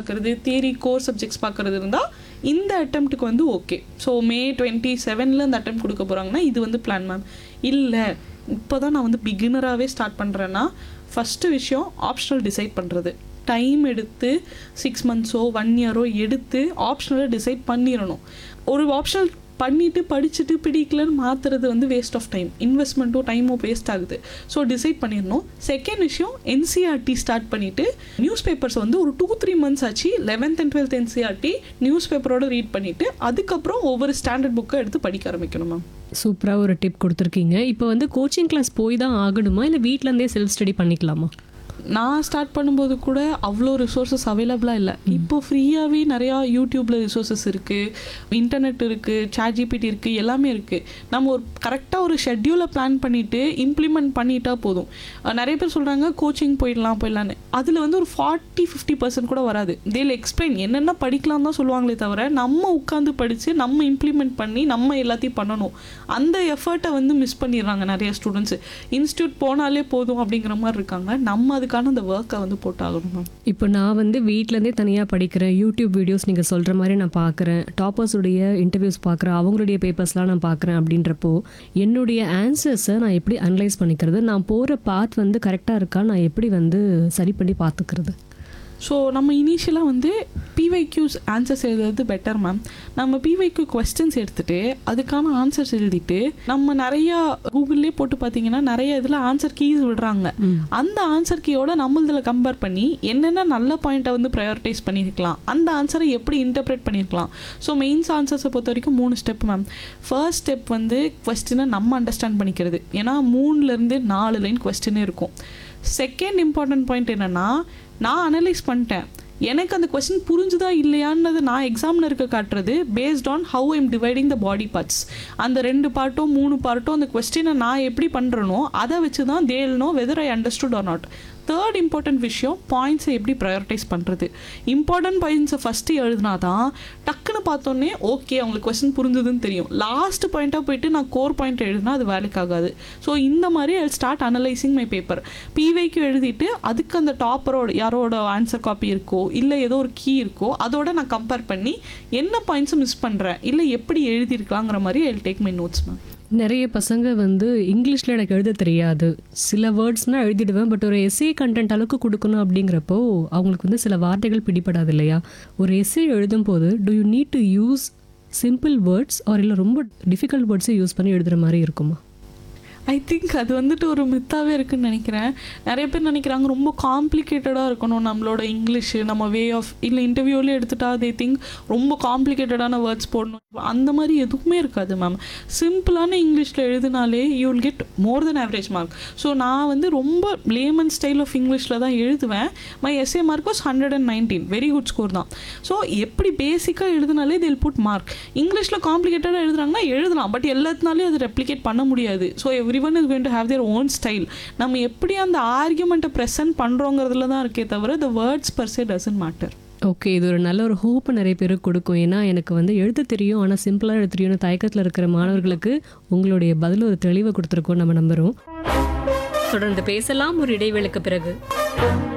பார்க்குறது theory core subjects பார்க்குறது இருந்தால் இந்த அட்டம்ப்ட்டுக்கு வந்து ஓகே ஸோ மே டுவெண்ட்டி செவனில் இந்த அட்டம் கொடுக்க போகிறாங்கன்னா இது வந்து பிளான் மேம் இல்லை இப்போ தான் நான் வந்து பிகினராகவே ஸ்டார்ட் பண்ணுறேன்னா ஃபஸ்ட்டு விஷயம் ஆப்ஷனல் டிசைட் பண்ணுறது டைம் எடுத்து சிக்ஸ் மந்த்ஸோ ஒன் இயரோ எடுத்து ஆப்ஷனலை டிசைட் பண்ணிடணும் ஒரு ஆப்ஷனல் பண்ணிட்டு படிச்சுட்டு பிடிக்கலன்னு மாற்றுறது வந்து வேஸ்ட் ஆஃப் டைம் இன்வெஸ்ட்மெண்ட்டும் டைமும் வேஸ்ட் ஆகுது ஸோ டிசைட் பண்ணிடணும் செகண்ட் விஷயம் என்சிஆர்டி ஸ்டார்ட் பண்ணிவிட்டு நியூஸ் பேப்பர்ஸ் வந்து ஒரு டூ த்ரீ மந்த்ஸ் ஆச்சு eleventh and twelfth NCERT news பேப்பரோட ரீட் பண்ணிவிட்டு அதுக்கப்புறம் ஒவ்வொரு ஸ்டாண்டர்ட் புக்கை எடுத்து படிக்க ஆரம்பிக்கணும் மேம் சூப்பராக ஒரு டிப் கொடுத்துருக்கீங்க இப்போ வந்து கோச்சிங் கிளாஸ் போய் தான் ஆகணுமா இல்லை வீட்டிலேருந்தே செல்ஃப் ஸ்டடி பண்ணிக்கலாமா நான் ஸ்டார்ட் பண்ணும்போது கூட அவ்வளோ ரிசோர்ஸஸ் அவைலபிளாக இல்லை இப்போ ஃப்ரீயாகவே நிறையா யூடியூப்பில் ரிசோர்ஸஸ் இருக்குது இன்டர்நெட் இருக்குது சாட் ஜிபிடி இருக்குது எல்லாமே இருக்குது நம்ம ஒரு கரெக்டாக ஒரு ஷெட்யூலை பிளான் பண்ணிவிட்டு இம்ப்ளிமெண்ட் பண்ணிட்டா போதும் அஹ் நிறைய பேர் சொல்கிறாங்க கோச்சிங் போயிடலாம் போயிடலான்னு அதில் வந்து ஒரு ஃபார்ட்டி ஃபிஃப்டி பர்சன்ட் கூட வராது தேல் எக்ஸ்பிளைன் என்னென்ன படிக்கலாம் தான் சொல்லுவாங்களே தவிர நம்ம உட்காந்து படித்து நம்ம இம்ப்ளிமெண்ட் பண்ணி நம்ம எல்லாத்தையும் பண்ணணும் அந்த எஃபர்ட்டை வந்து மிஸ் பண்ணிடுறாங்க நிறைய ஸ்டூடெண்ட்ஸ் இன்ஸ்டியூட் போனாலே போதும் அப்படிங்கிற மாதிரி இருக்காங்க நம்ம அதுக்கான அந்த ஒர்க்கை வந்து போட்டாகணும் மேம் இப்போ நான் வந்து வீட்டிலேருந்தே தனியாக படிக்கிறேன் யூடியூப் வீடியோஸ் நீங்கள் சொல்கிற மாதிரி நான் பார்க்குறேன் டாப்பர்ஸுடைய இன்டர்வியூஸ் பார்க்குறேன் அவங்களுடைய பேப்பர்ஸ்லாம் நான் பார்க்குறேன் அப்படின்றப்போ என்னுடைய ஆன்சர்ஸை நான் எப்படி அனலைஸ் பண்ணிக்கிறது நான் போகிற பாத் வந்து கரெக்டாக இருக்கா நான் எப்படி வந்து சரி பண்ணி பார்த்துக்கிறது ஸோ நம்ம இனிஷியலாக வந்து பிவைக்யூஸ் ஆன்சர்ஸ் எழுதுறது பெட்டர் மேம் நம்ம பிவைக்யூ கொஸ்டின்ஸ் எடுத்துகிட்டு அதுக்கான ஆன்சர்ஸ் எழுதிட்டு நம்ம நிறையா கூகுள்லேயே போட்டு பார்த்தீங்கன்னா நிறைய இதில் ஆன்சர் கீஸ் விடுறாங்க அந்த ஆன்சர் கீயோட நம்மளதில் கம்பேர் பண்ணி என்னென்ன நல்ல பாயிண்ட்டை வந்து ப்ரையாரிட்டைஸ் பண்ணியிருக்கலாம் அந்த ஆன்சரை எப்படி இன்டர்பிரேட் பண்ணியிருக்கலாம் ஸோ மெயின்ஸ் ஆன்சர்ஸை பொறுத்த வரைக்கும் மூணு ஸ்டெப் மேம் ஃபர்ஸ்ட் ஸ்டெப் வந்து கொஸ்டினை நம்ம அண்டர்ஸ்டாண்ட் பண்ணிக்கிறது ஏன்னா மூணுலேருந்து நாலு லைன் கொஸ்டினே இருக்கும் செகண்ட் இம்பார்ட்டன்ட் பாயிண்ட் என்னென்னா நான் அனலைஸ் பண்ணிட்டேன் எனக்கு அந்த கொஸ்டின் புரிஞ்சுதா இல்லையான்னது நான் எக்ஸாமினருக்கு காட்டுறது based on how I'm dividing the body parts அந்த ரெண்டு பார்ட்டும் மூணு பார்ட்டும் அந்த கொஸ்டினை நான் எப்படி பண்ணுறனோ அதை வச்சு தான் they'll know whether I understood or not third important விஷயம் பாயிண்ட்ஸை எப்படி ப்ரையாரிட்டைஸ் பண்ணுறது இம்பார்ட்டன்ட் பாயிண்ட்ஸை ஃபஸ்ட்டு எழுதினா தான் டக்குன்னு பார்த்தோன்னே ஓகே அவங்களுக்கு கொஸ்டின் புரிஞ்சுதுன்னு தெரியும் லாஸ்ட் பாயிண்ட்டாக போயிட்டு நான் கோர் பாயிண்ட் எழுதினா அது வேலைக்கு ஆகாது ஸோ இந்த மாதிரி I start analysing my paper PYQ எழுதிட்டு அதுக்கு அந்த டாப்பரோட யாரோட ஆன்சர் காப்பி இருக்கோ இல்லை ஏதோ ஒரு கீ இருக்கோ அதோட நான் கம்பேர் பண்ணி என்ன பாயிண்ட்ஸை மிஸ் பண்ணுறேன் இல்லை எப்படி எழுதியிருக்கலாங்கிற மாதிரி I take my notes ma'am நிறைய பசங்க வந்து இங்கிலீஷில் எனக்கு எழுத தெரியாது சில வேர்ட்ஸ்னால் எழுதிடுவேன் பட் ஒரு எஸ்ஏ கண்டென்ட் அளவுக்கு கொடுக்கணும் அப்படிங்கிறப்போ அவங்களுக்கு வந்து சில வார்த்தைகள் பிடிபடாது இல்லையா ஒரு எஸ்ஏ எழுதும் போது do you need to use simple words or இல்லை ரொம்ப டிஃபிகல்ட் வேர்ட்ஸை யூஸ் பண்ணி எழுதுகிற மாதிரி இருக்குமா ஐ திங்க் அது வந்துட்டு ஒரு மித்தாவே இருக்குன்னு நினைக்கிறேன் நிறைய பேர் நினைக்கிறாங்க ரொம்ப காம்ப்ளிகேட்டடாக இருக்கணும் நம்மளோட இங்கிலீஷு நம்ம வே ஆஃப் இல்லை இன்டர்வியூலேயே எடுத்துட்டா தே திங்க் ரொம்ப காம்ப்ளிகேட்டடான வேர்ட்ஸ் போடணும் அந்த மாதிரி எதுவுமே இருக்காது மேம் சிம்பிளான இங்கிலீஷில் எழுதினாலே you will get more than average mark so நான் வந்து ரொம்ப லேமன் ஸ்டைல் ஆஃப் இங்கிலீஷில் தான் எழுதுவேன் my SA mark was hundred and nineteen very good score தான் ஸோ எப்படி பேசிக்காக எழுதினாலே தில் புட் மார்க் இங்கிலீஷில் காம்ப்ளிகேட்டடாக எழுதுறாங்கன்னா எழுதலாம் பட் எல்லாத்தினாலையும் அது ரெப்ளிகேட் பண்ண முடியாது so everyone is going to have their own style நம்ம எப்படி அந்த ஆர்கியூமெண்ட்டை ப்ரெசென்ட் பண்ணுறோங்கிறதுல தான் இருக்கே தவிர the words per se doesn't matter okay இது ஒரு நல்ல ஒரு ஹோப் நிறைய பேருக்கு கொடுக்கும் ஏன்னா எனக்கு வந்து எழுத தெரியும் ஆனால் சிம்பிளாக எழுத தெரியும்னு தயக்கத்தில் இருக்கிற மாணவர்களுக்கு உங்களுடைய பதில் ஒரு தெளிவை கொடுத்துருக்கோம் நம்ம நம்புகிறோம் தொடர்ந்து பேசலாம் ஒரு இடைவேளைக்கு பிறகு